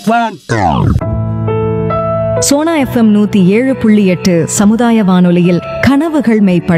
Sona FM நூத்தி ஏழு புள்ளி எட்டு சமுதாய வானொலியில் கனவுகள் மெய்ப்பட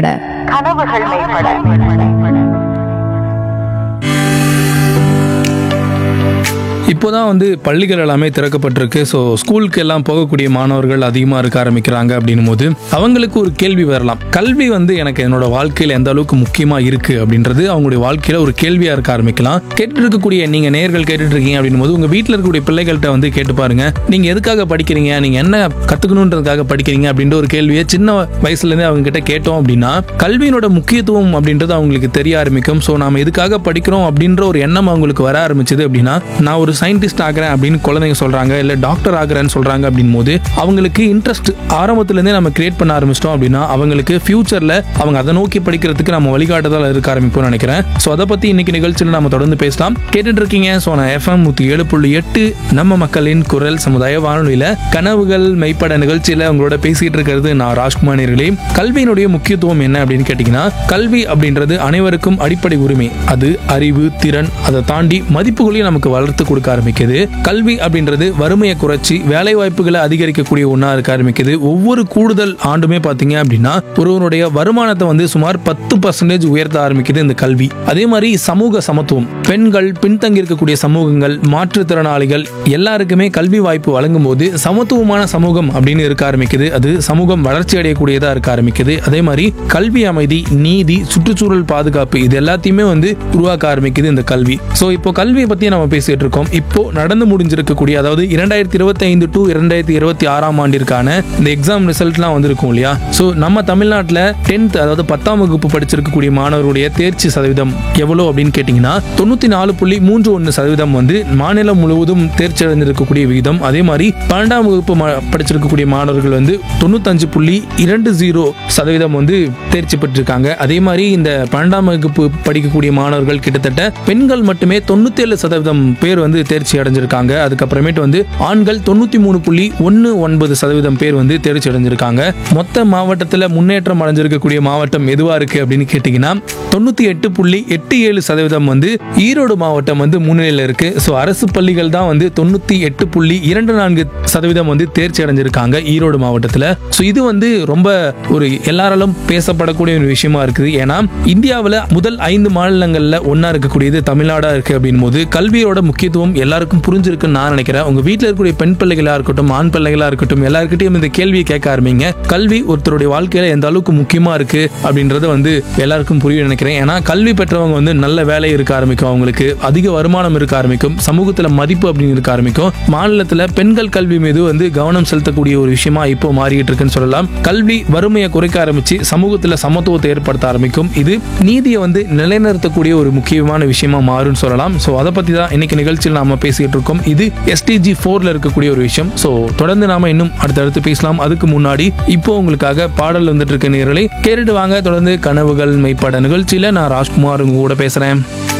இப்போதான் வந்து பள்ளிகள் எல்லாமே திறக்கப்பட்டிருக்கு ஸோ ஸ்கூலுக்கு எல்லாம் போகக்கூடிய மாணவர்கள் அதிகமாக இருக்க ஆரம்பிக்கிறாங்க அப்படின்னும் போது அவங்களுக்கு ஒரு கேள்வி வரலாம் கல்வி வந்து எனக்கு என்னோட வாழ்க்கையில் எந்த அளவுக்கு முக்கியமாக இருக்கு அப்படின்றது அவங்களுடைய வாழ்க்கையில் ஒரு கேள்வியாக இருக்க ஆரம்பிக்கலாம் கேட்டுட்டு இருக்கக்கூடிய நீங்கள் நேர்கள் கேட்டுட்டு இருக்கீங்க அப்படின்னும் போது உங்கள் வீட்டில் இருக்கக்கூடிய பிள்ளைகள்கிட்ட வந்து கேட்டு பாருங்க நீங்கள் எதுக்காக படிக்கிறீங்க நீங்கள் என்ன கற்றுக்கணுன்றதுக்காக படிக்கிறீங்க அப்படின்ற ஒரு கேள்வியை சின்ன வயசுலேருந்தே அவங்க கிட்ட கேட்டோம் அப்படின்னா கல்வியினோட முக்கியத்துவம் அப்படின்றது அவங்களுக்கு தெரிய ஆரம்பிக்கும் ஸோ நாம எதுக்காக படிக்கிறோம் அப்படின்ற ஒரு எண்ணம் அவங்களுக்கு வர ஆரம்பிச்சது அப்படின்னா நான் ஒரு சயின்டிஸ்ட் ஆகிறேன் அப்படின்னு குழந்தைங்க சொல்றாங்க இல்லை டாக்டர் ஆகிறேன்னு சொல்றாங்க அப்படின் போது அவங்களுக்கு இன்ட்ரெஸ்ட் ஆரம்பத்துலேருந்தே நம்ம கிரியேட் பண்ண ஆரம்பிச்சிட்டோம் அப்படின்னா அவங்களுக்கு ஃபியூச்சரில் அவங்க அதை நோக்கி படிக்கிறதுக்கு நம்ம வழிகாட்டுதல் இருக்க ஆரம்பிப்போம்னு நினைக்கிறேன் ஸோ அதை பற்றி இன்னைக்கு நிகழ்ச்சியில் நம்ம தொடர்ந்து பேசலாம் கேட்டுட்டு இருக்கீங்க ஸோ நான் எஃப்எம் நூற்றி ஏழு புள்ளி எட்டு நம்ம மக்களின் குரல் சமுதாய வானொலியில் கனவுகள் மெய்ப்பட நிகழ்ச்சியில் உங்களோட பேசிட்டு இருக்கிறது நான் ராஜ்குமார் நேர்களே கல்வியினுடைய முக்கியத்துவம் என்ன அப்படின்னு கேட்டிங்கன்னா கல்வி அப்படின்றது அனைவருக்கும் அடிப்படை உரிமை அது அறிவு திறன் அதை தாண்டி மதிப்புகளையும் நமக்கு வளர்த்து கொடுக்க ஆரம்பிக்குது கல்வி அப்படின்றது வறுமையை குறைச்சி வேலை வாய்ப்புகளை அதிகரிக்கக்கூடிய ஒன்றா இருக்க ஆரம்பிக்குது ஒவ்வொரு கூடுதல் ஆண்டுமே பார்த்தீங்க அப்படின்னா ஒருவனுடைய வருமானத்தை வந்து சுமார் பத்து பர்சன்டேஜ் உயர்த்த ஆரம்பிக்குது இந்த கல்வி அதே மாதிரி சமூக சமத்துவம் பெண்கள் பின்தங்கி இருக்கக்கூடிய சமூகங்கள் மாற்றுத்திறனாளிகள் எல்லாருக்குமே கல்வி வாய்ப்பு வழங்கும் போது சமத்துவமான சமூகம் அப்படின்னு இருக்க ஆரம்பிக்குது அது சமூகம் வளர்ச்சி அடையக்கூடியதா இருக்க ஆரம்பிக்குது அதே மாதிரி கல்வி அமைதி நீதி சுற்றுச்சூழல் பாதுகாப்பு இது எல்லாத்தையுமே வந்து உருவாக்க ஆரம்பிக்குது இந்த கல்வி ஸோ இப்போ கல்வியை பத்தி நம்ம பேசிட்டு இருக்கோம் இப்போ நடந்து முடிஞ்சிருக்கக்கூடிய அதாவது இரண்டாயிரத்தி இருபத்தி ஐந்து டு இரண்டாயிரத்தி இருபத்தி ஆறாம் ஆண்டிற்கான இந்த எக்ஸாம் ரிசல்ட்லாம் வந்திருக்கும் இல்லையா ஸோ நம்ம தமிழ்நாட்டில் டென்த் அதாவது பத்தாம் வகுப்பு படிச்சிருக்கக்கூடிய மாணவருடைய தேர்ச்சி சதவீதம் எவ்வளோ அப்படின்னு கேட்டிங்கன்னா தொண்ணூற்றி நாலு புள்ளி மூன்று ஒன்று சதவீதம் வந்து மாநிலம் முழுவதும் தேர்ச்சி அடைந்திருக்கக்கூடிய விகிதம் அதே மாதிரி பன்னெண்டாம் வகுப்பு ம- படிச்சிருக்கக்கூடிய மாணவர்கள் வந்து தொண்ணூத்தஞ்சு புள்ளி இரண்டு ஜீரோ சதவீதம் வந்து தேர்ச்சி பெற்றிருக்காங்க அதே மாதிரி இந்த பன்னெண்டாம் வகுப்பு படிக்கக்கூடிய மாணவர்கள் கிட்டத்தட்ட பெண்கள் மட்டுமே தொண்ணூத்தி ஏழு சதவீதம் பேர் வந்து தேர்ச்சி அடைஞ்சிருக்காங்க அதுக்கப்புறமேட்டு வந்து ஆண்கள் தொண்ணூத்தி மூணு புள்ளி ஒன்று ஒன்பது சதவீதம் பேர் வந்து தேர்ச்சி அடைஞ்சிருக்காங்க மொத்த மாவட்டத்தில் முன்னேற்றம் அடைஞ்சிருக்கக்கூடிய மாவட்டம் எதுவா இருக்கு அப்படின்னு கேட்டிங்கன்னா தொண்ணூத்தி எட்டு புள்ளி எட்டு ஏழு சதவீதம் வந்து ஈரோடு மாவட்டம் வந்து முன்னிலையில் இருக்கு ஸோ அரசு பள்ளிகள் தான் வந்து தொண்ணூத்தி எட்டு புள்ளி இரண்டு நான்கு சதவீதம் வந்து தேர்ச்சி அடைஞ்சிருக்காங்க ஈரோடு மாவட்டத்தில் ஸோ இது வந்து ரொம்ப ஒரு எல்லாராலும் பேசப்படக்கூடிய ஒரு விஷயமா இருக்குது ஏன்னா இந்தியாவில் முதல் ஐந்து மாநிலங்களில் ஒன்றா இருக்கக்கூடியது தமிழ்நாடா இருக்கு அப்படின் போது கல்வியோட முக்கியத்துவம் எல்லாருக்கும் புரிஞ்சிருக்குன்னு நான் நினைக்கிறேன் உங்க வீட்டில் இருக்கக்கூடிய பெண் பிள்ளைகளா இருக்கட்டும் ஆண் பிள்ளைகளா இருக்கட்டும் எல்லாருக்கிட்டையும் இந்த கேள்வியை கேட்க ஆரம்பிங்க கல்வி ஒருத்தருடைய வாழ்க்கையில எந்த அளவுக்கு முக்கியமா இருக்கு அப்படின்றத வந்து எல்லாருக்கும் புரியும் நினைக்கிறேன் ஏன்னா கல்வி பெற்றவங்க வந்து நல்ல வேலை இருக்க ஆரம்பிக்கும் அவங்களுக்கு அதிக வருமானம் இருக்க ஆரம்பிக்கும் சமூகத்துல மதிப்பு அப்படின்னு இருக்க ஆரம்பிக்கும் மாநிலத்துல பெண்கள் கல்வி மீது வந்து கவனம் செலுத்தக்கூடிய ஒரு விஷயமா இப்போ மாறிட்டு இருக்குன்னு சொல்லலாம் கல்வி வறுமையை குறைக்க ஆரம்பிச்சு சமூகத்துல சமத்துவத்தை ஏற்படுத்த ஆரம்பிக்கும் இது நீதியை வந்து நிலைநிறுத்தக்கூடிய ஒரு முக்கியமான விஷயமா மாறும்னு சொல்லலாம் ஸோ அதை பத்தி தான் இன்னைக்கு நிகழ்ச்சியில் நாம பேசிட்டு இருக்கோம் இது எஸ்டிஜி ஃபோர்ல இருக்கக்கூடிய ஒரு விஷயம் ஸோ தொடர்ந்து நாம இன்னும் அடுத்தடுத்து பேசலாம் அதுக்கு முன்னாடி இப்போ உங்களுக்காக பாடல் வந்துட்டு இருக்க நேரலை கேட்டுட்டு வாங்க தொடர்ந்து கனவுகள் மெய்ப்பட நிகழ்ச்சியில நான் ராஜ்குமார் உங்க கூட பேசுறேன்